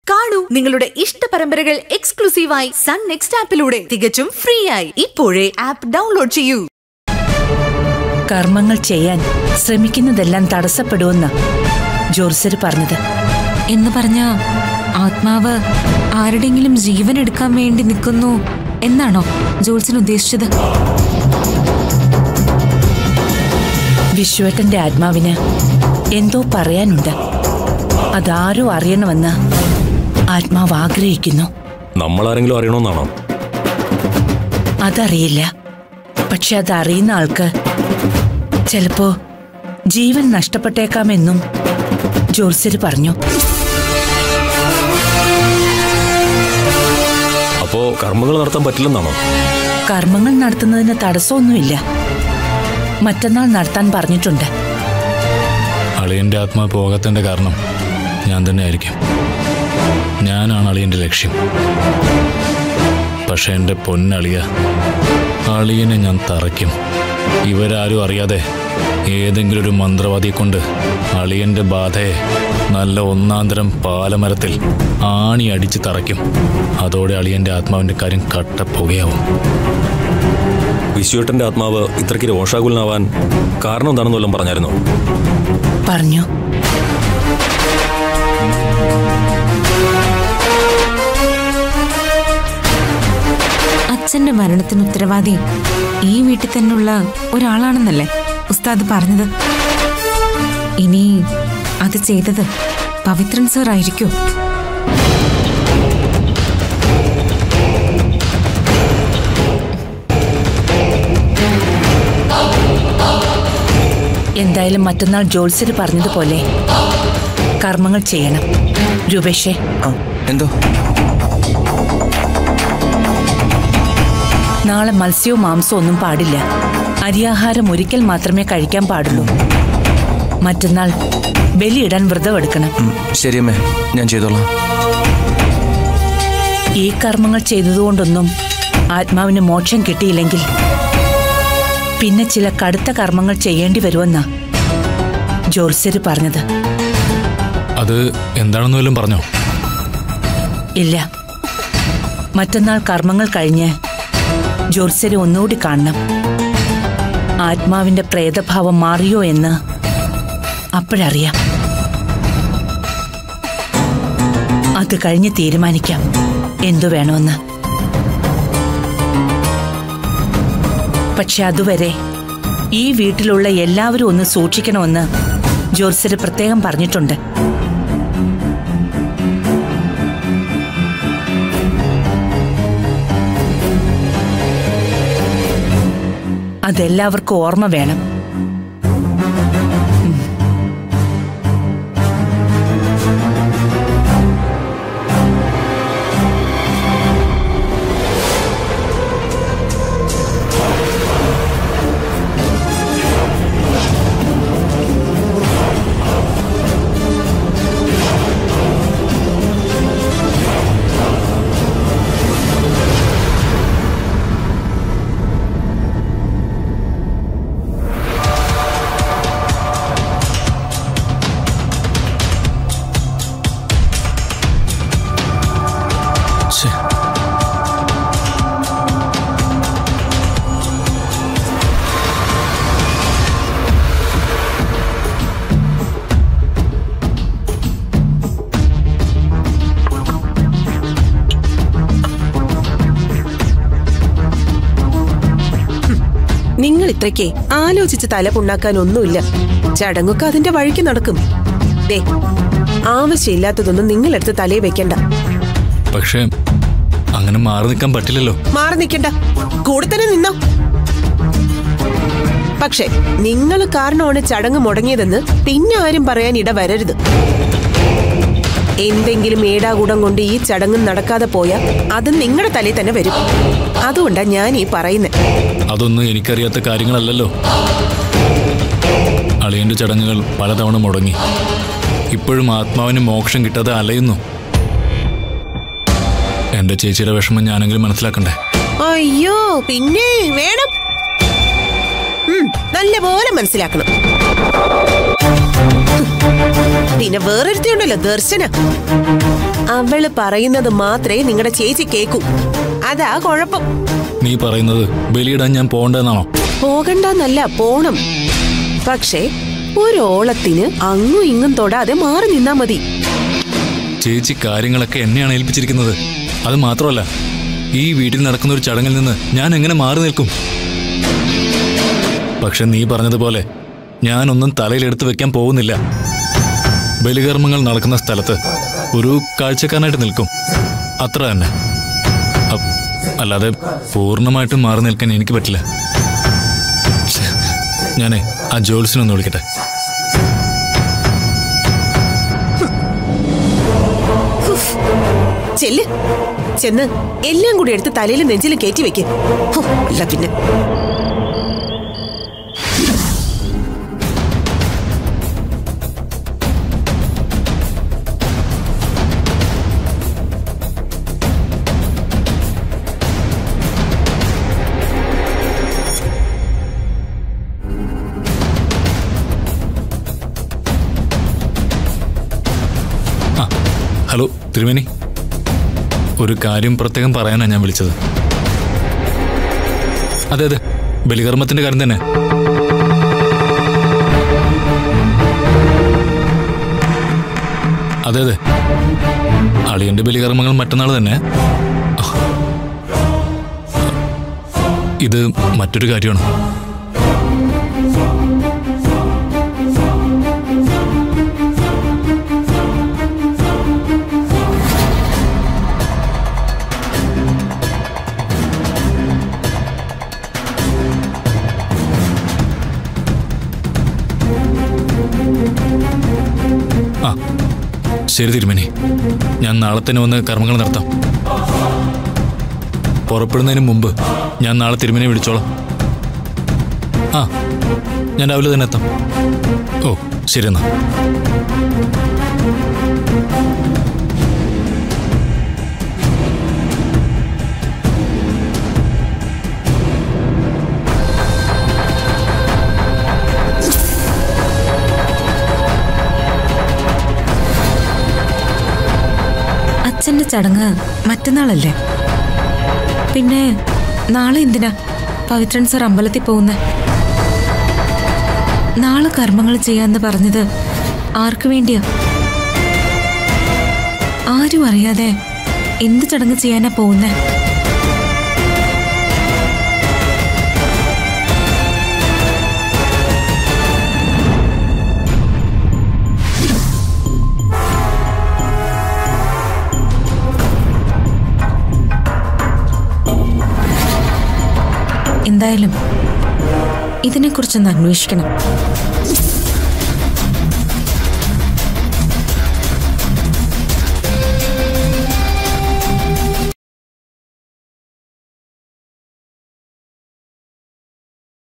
കാണൂ നിങ്ങളുടെ ഇഷ്ട പരമ്പരകൾ എക്സ്ക്ലൂസീവായി സൺ നെക്സ്റ്റ് ആപ്പിലൂടെ തികച്ചും ഫ്രീ ആയി ഇപ്പോഴേ ആപ്പ് ഡൗൺലോഡ് ചെയ്യൂ കർമ്മങ്ങൾ ചെയ്യാൻ ശ്രമിക്കുന്നതെല്ലാം തടസ്സപ്പെടുമെന്ന ജോർസര് പറഞ്ഞത് എന്ന് പറഞ്ഞ ആത്മാവ് ആരുടെങ്കിലും ജീവൻ എടുക്കാൻ വേണ്ടി നിൽക്കുന്നു എന്നാണോ ജോത്സൻ ഉദ്ദേശിച്ചത് വിശ്വട്ടന്റെ ആത്മാവിന് എന്തോ പറയാനുണ്ട് അതാരോ അറിയണമെന്ന് ആത്മാവ് ആഗ്രഹിക്കുന്നു നമ്മളാരെങ്കിലും അറിയണമെന്നാണോ അതറിയില്ല പക്ഷെ അതറിയുന്ന ആൾക്ക് ചിലപ്പോ ജീവൻ നഷ്ടപ്പെട്ടേക്കാമെന്നും ജോർസര് പറഞ്ഞു അപ്പോ കർമ്മങ്ങൾ നടത്താൻ പറ്റില്ലെന്നാണോ കർമ്മങ്ങൾ നടത്തുന്നതിന് തടസ്സമൊന്നുമില്ല മറ്റന്നാൾ നടത്താൻ പറഞ്ഞിട്ടുണ്ട് അളിയന്റെ ആത്മാ പോകാത്തതിന്റെ കാരണം ഞാൻ തന്നെ ആയിരിക്കും ഞാനാണ് അളിയന്റെ ലക്ഷ്യം പക്ഷെ എൻ്റെ പൊന്നളിയ അളിയനെ ഞാൻ തറയ്ക്കും ഇവരാരും അറിയാതെ ഏതെങ്കിലും ഒരു മന്ത്രവാദിയെ കൊണ്ട് അളിയന്റെ ബാധയെ നല്ല ഒന്നാന്തരം പാലമരത്തിൽ ആണി അടിച്ച് തറയ്ക്കും അതോടെ അളിയന്റെ ആത്മാവിന്റെ കാര്യം കട്ടപ്പുകയാവും വിശ്വേട്ടന്റെ ആത്മാവ് ഇത്രയ്ക്ക് രോഷാകുലനാവാൻ കാരണം എന്താണെന്ന് വല്ലതും പറഞ്ഞായിരുന്നോ പറഞ്ഞു അച്ഛന്റെ മരണത്തിന് ഉത്തരവാദി ഈ വീട്ടിൽ തന്നെയുള്ള ഒരാളാണെന്നല്ലേ ഉസ്താദ് പറഞ്ഞത് ഇനി അത് ചെയ്തത് പവിത്രൻ സർ ആയിരിക്കോ എന്തായാലും മറ്റന്നാൾ ജോത്സര് പറഞ്ഞതുപോലെ കർമ്മങ്ങൾ ചെയ്യണം രൂപേഷേ ആ എന്തോ നാളെ മത്സ്യവും മാംസവും ഒന്നും പാടില്ല അരിയാഹാരം ഒരിക്കൽ മാത്രമേ കഴിക്കാൻ പാടുള്ളൂ മറ്റന്നാൾ ബലിയിടാൻ വ്രതം എടുക്കണം ഉം, ശരിയമ്മേ ഞാൻ ചെയ്തോളാം ഈ കർമ്മങ്ങൾ ചെയ്തതുകൊണ്ടൊന്നും ആത്മാവിന് മോക്ഷം കിട്ടിയില്ലെങ്കിൽ പിന്നെ ചില കടുത്ത കർമ്മങ്ങൾ ചെയ്യേണ്ടി വരുമെന്നാ ജോത്സര് പറഞ്ഞത് അത് എന്താണെന്ന് വല്ലതും പറഞ്ഞോ ഇല്ല മറ്റന്നാൾ കർമ്മങ്ങൾ കഴിഞ്ഞ് ജോത്സരെ ഒന്നുകൂടി കാണണം ആത്മാവിന്റെ പ്രേതഭാവം മാറിയോ എന്ന് അപ്പോഴറിയാം അത് കഴിഞ്ഞ് തീരുമാനിക്കാം എന്തു വേണമെന്ന് പക്ഷെ അതുവരെ ഈ വീട്ടിലുള്ള എല്ലാവരും ഒന്ന് സൂക്ഷിക്കണമെന്ന് ജോത്സര് പ്രത്യേകം പറഞ്ഞിട്ടുണ്ട് അതെല്ലാവർക്കും ഓർമ്മ വേണം ശ്ശേ. നിങ്ങൾ ഇത്രയ്ക്ക് ആലോചിച്ച് തല പുണ്ണാക്കാൻ ഒന്നുമില്ല ചടങ്ങൊക്കെ അതിന്റെ വഴിക്ക് നടക്കും ദേ ആവശ്യമില്ലാത്തതൊന്നും നിങ്ങളെടുത്ത് തലയിൽ വെക്കണ്ട പക്ഷേ അങ്ങനെ മാറി നിൽക്കാൻ പറ്റില്ലല്ലോ മാറി നിൽക്കണ്ട കൂടെ തന്നെ നിന്നോ പക്ഷെ നിങ്ങൾ കാരണമാണ് ചടങ്ങ് മുടങ്ങിയതെന്ന് പിന്നെ ആരും പറയാൻ ഇട വരരുത് എന്തെങ്കിലും ഏടാകൂടം കൊണ്ട് ഈ ചടങ്ങ് നടക്കാതെ പോയാൽ അത് നിങ്ങളുടെ തലയിൽ തന്നെ വരും അതുകൊണ്ടാ ഞാൻ ഈ പറയുന്നത് അതൊന്നും എനിക്കറിയാത്ത കാര്യങ്ങളല്ലല്ലോ അളിയന്റെ ചടങ്ങുകൾ പലതവണ മുടങ്ങി ഇപ്പോഴും ആത്മാവിന് മോക്ഷം കിട്ടാതെ അലയുന്നു എന്റെ ചേച്ചിയുടെ വിഷമം ഞാനെങ്കിലും മനസ്സിലാക്കണ്ടേ അയ്യോ പിന്നെ വേണം ഉം, നല്ലപോലെ മനസ്സിലാക്കണം പിന്നെ വേറൊരുത്തിയുണ്ടല്ലോ ദർശന അവള് പറയുന്നത് മാത്രമേ നിങ്ങളുടെ ചേച്ചി കേക്കൂ അതാ കുഴപ്പം നീ പറയുന്നത് ബലിയിടാൻ ഞാൻ പോകണ്ടെന്നാണോ പോകണ്ടെന്നല്ല പോണം പക്ഷേ ഒരോളത്തിന് അങ്ങും ഇങ്ങും തൊടാതെ മാറി നിന്നാ മതി ചേച്ചി കാര്യങ്ങളൊക്കെ എന്നെയാണ് ഏൽപ്പിച്ചിരിക്കുന്നത് അത് മാത്രമല്ല ഈ വീട്ടിൽ നടക്കുന്ന ഒരു ചടങ്ങിൽ നിന്ന് ഞാൻ എങ്ങനെ മാറി നിൽക്കും പക്ഷെ നീ പറഞ്ഞതുപോലെ ഞാനൊന്നും തലയിലെടുത്ത് വെക്കാൻ പോകുന്നില്ല ബലികർമ്മങ്ങൾ നടക്കുന്ന സ്ഥലത്ത് ഒരു കാഴ്ചക്കാരനായിട്ട് നിൽക്കും അത്ര തന്നെ അ- അല്ലാതെ പൂർണ്ണമായിട്ടും മാറി നിൽക്കാൻ എനിക്ക് പറ്റില്ല ശ്ശെ, ഞാനേ ആ ജോൽസിനൊന്ന് വിളിക്കട്ടെ ചെല്ല് ചെന്ന് എല്ലാം കൂടി എടുത്ത് തലയിലും നെഞ്ചിലും കയറ്റി വെക്ക് ഹോ, അല്ല പിന്നെ ആ ഹലോ തിരുമേനി ഒരു കാര്യം പ്രത്യേകം പറയാനാണ് ഞാൻ വിളിച്ചത് അതെ അതെ ബലികർമ്മത്തിന്റെ കാര്യം തന്നെ അതെ അതെ അളിയന്റെ ബലികർമ്മങ്ങൾ മറ്റന്നാൾ തന്നെ ഇത് മറ്റൊരു കാര്യമാണ് ആ ശരി തിരുമേനി ഞാൻ നാളെ തന്നെ വന്ന് കർമ്മങ്ങൾ നടത്താം പുറപ്പെടുന്നതിന് മുമ്പ് ഞാൻ നാളെ തിരുമേനെ വിളിച്ചോളാം ആ ഞാൻ രാവിലെ തന്നെ എത്താം ഓ ശരി എന്നാ അച്ഛന്റെ ചടങ്ങ് മറ്റന്നാളല്ലേ പിന്നെ നാളെ എന്തിനാ പവിത്രൻ സർ അമ്പലത്തിൽ പോകുന്ന നാളെ കർമ്മങ്ങൾ ചെയ്യാന്ന് പറഞ്ഞത് ആർക്കു വേണ്ടിയാ ആരും അറിയാതെ എന്ത് ചടങ്ങ് ചെയ്യാനാ പോകുന്നേ എന്തായാലും ഇതിനെക്കുറിച്ചൊന്ന് അന്വേഷിക്കണം